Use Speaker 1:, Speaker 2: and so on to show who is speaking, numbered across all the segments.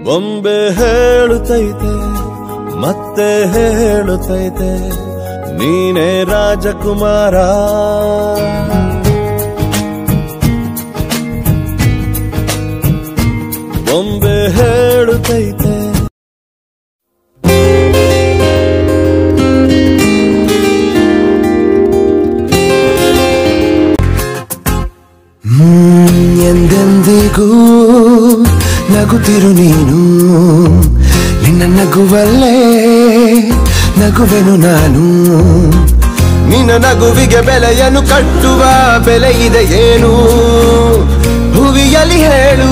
Speaker 1: ಬೊಂಬೆ ಹೇಳುತ್ತೈತೆ ಮತ್ತೆ ಹೇಳುತ್ತೈತೆ ನೀನೇ ರಾಜಕುಮಾರ ಬೊಂಬೆ ಹೇಳುತ್ತೈತೆ
Speaker 2: ಎಂದೆಂದಿಗೂ ನಗುತ್ತಿರು ನೀನು ನಿನ್ನ ನಗುವಲ್ಲೇ ನಗುವೆನು ನಾನು
Speaker 1: ನಿನ್ನ ನಗುವಿಗೆ ಬೆಲೆಯನ್ನು ಕಟ್ಟುವ ಬೆಲೆ ಇದೆ ಏನು
Speaker 2: ಹುವಿಯಲ್ಲಿ ಹೇಳು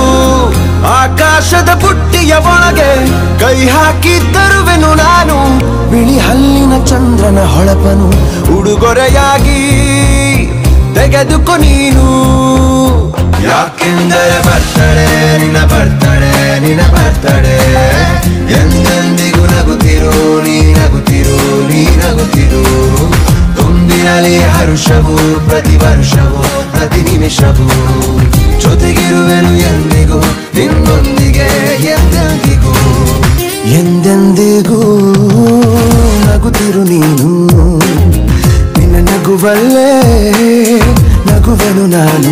Speaker 2: ಆಕಾಶದ ಬುಟ್ಟಿಯ ಒಳಗೆ ಕೈ ಹಾಕಿ ತರುವೆನು ನಾನು ಬಿಳಿ ಹಲ್ಲಿನ ಚಂದ್ರನ ಹೊಳಪನು ಉಡುಗೊರೆಯಾಗಿ ತೆಗೆದುಕೊ ನೀನು ಯಾಕೆಂದರೆ ಬರ್ತಡೆ ನಿನ್ನ ಬರ್ತಡೆ ನಿನ್ನ ಬರ್ತಡೆ ಎಂದೆಂದಿಗೂ ನಗುತ್ತಿರು ನೀ ನಗುತ್ತಿರು ನೀ ನಗುತ್ತಿರು ತುಂಬಿರಲಿ ಹರುಷವು ಪ್ರತಿ ವರ್ಷವೂ ಪ್ರತಿ ನಿಮಿಷವೂ ಜೊತೆಗಿರುವೆನು ಎಂದಿಗೂ ನಿನ್ನೊಂದಿಗೆ ಎಂದೆಂದಿಗೂ ಎಂದೆಂದಿಗೂ ನಗುತ್ತಿರು ನೀನು ನಿನ್ನ ನಗುವಲ್ಲೇ ನಗುವೆನು ನಾನು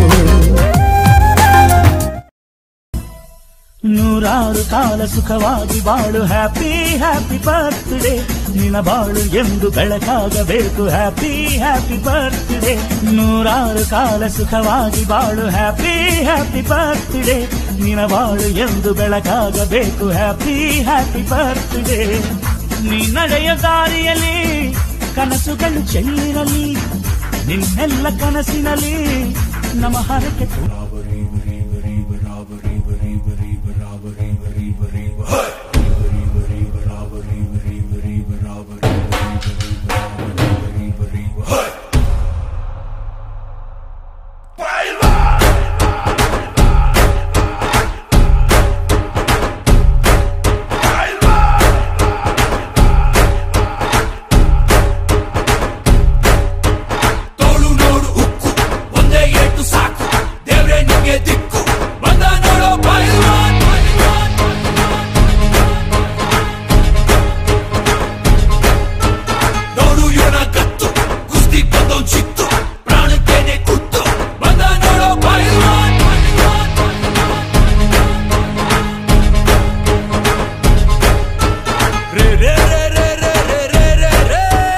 Speaker 3: ನೂರಾರು ಕಾಲ ಸುಖವಾಗಿ ಬಾಳು ಹ್ಯಾಪಿ ಹ್ಯಾಪಿ ಬರ್ತ್ಡೇ ನಿನ ಬಾಳು ಎಂದು ಬೆಳಕಾಗಬೇಕು ಹ್ಯಾಪಿ ಹ್ಯಾಪಿ ಬರ್ತ್ಡೇ ನೂರಾರು ಕಾಲ ಸುಖವಾಗಿ ಬಾಳು ಹ್ಯಾಪಿ ಹ್ಯಾಪಿ ಬರ್ತ್ಡೇ ನಿನ ಬಾಳು ಎಂದು ಬೆಳಕಾಗಬೇಕು ಹ್ಯಾಪಿ ಹ್ಯಾಪಿ ಬರ್ತ್ಡೇ ನೀ ನಡೆಯ ದಾರಿಯಲ್ಲಿ ಕನಸುಗಳು ಚೆಲ್ಲಿರಲಿ ನಿನ್ನೆಲ್ಲ ಕನಸಿನಲ್ಲಿ ನಮ್ಮ ಹರಕೆ
Speaker 4: ತೋಳು ನೋಡು ಉಕ್ಕು ಒಂದೇ ಏಟು ಸಾಕು ದೇವ್ರೆ ನಿಮಗೆ ದಿಕ್ಕು ಬಂದ ನೋಡೋ ಪೈಲ್ವಾನ್ ಪೈಲ್ವಾನ್, ಪೈಲ್ವಾನ್. ನೋಡು ಇವನ ಕತ್ತು ಕುಸ್ತಿ ಬಂದವ್ ಚಿತ್ತು ಪ್ರಾಣಕ್ಕೇನೆ ಕುತ್ತು ಬಂದ ನೋಡೋ ಪೈಲ್ವಾನ್ ಪೈಲ್ವಾನ್, ಪೈಲ್ವಾನ್. ರೇ ರೇ ರೇ ರೇ ರೇ ರೇ ರೇ ರೇ ರೇ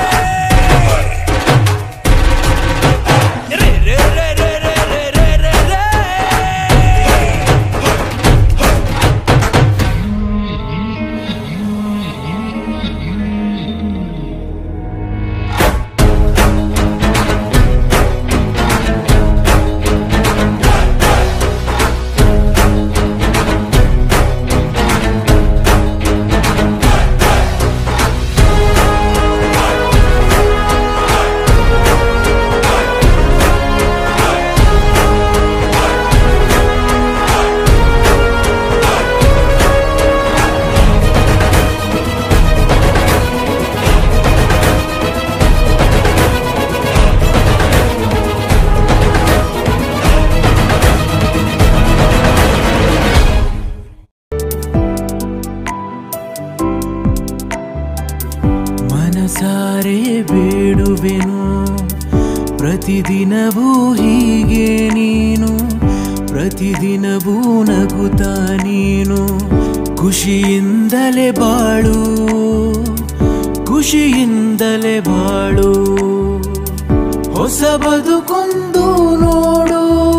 Speaker 4: Re, re, re, re, re, re, re, re, re.
Speaker 5: ಮನಸಾರೆ ಬೇಡುವೆನು ಪ್ರತಿದಿನವೂ ಹೀಗೆ ನೀನು ಪ್ರತಿದಿನವೂ ನಗುತ್ತಾ ನೀನು ಖುಷಿಯಿಂದಲೇ ಬಾಳು ಖುಷಿಯಿಂದಲೇ ಬಾಳು ಹೊಸ ಬದುಕೊಂದು ನೋಡು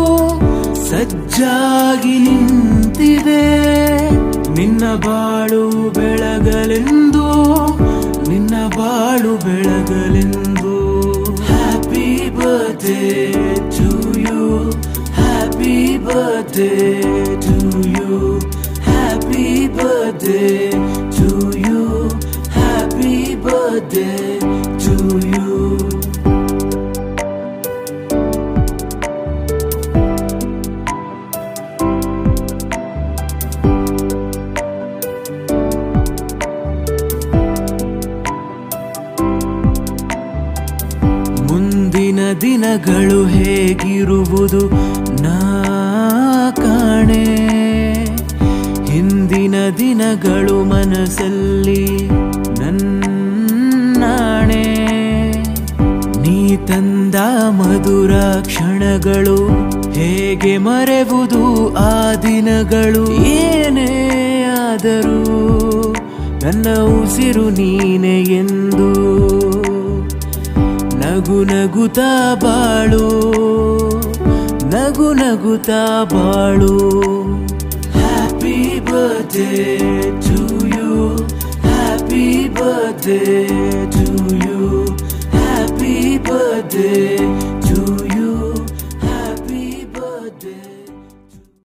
Speaker 5: ಸಜ್ಜಾಗಿ ನಿಂತಿದೆ ನಿನ್ನ ಬಾಳು ಬೆಳಗಲೆಂದು ನಿನ್ನ ಬಾಳು ಬೆಳಗಲೆಂದು happy birthday to you happy birthday to you happy birthday to you happy birthday to you ಮುಂದಿನ ದಿನಗಳು ಹೇಗಿರುವುದು ನಾ ಕಾಣೆ ಹಿಂದಿನ ದಿನಗಳು ಮನಸ್ಸಲ್ಲಿ ನನ್ನಾಣೆ ನೀ ತಂದ ಮಧುರ ಕ್ಷಣಗಳು ಹೇಗೆ ಮರೆವುದು ಆ ದಿನಗಳು ಏನೇ ಆದರೂ ನನ್ನ ಉಸಿರು ನೀನೆ ಎಂದು ನಗು ನಗುತ್ತಾ ಬಾಳು ನಗು ನಗುತ್ತಾ ಬಾಳು happy birthday to you happy birthday to you happy birthday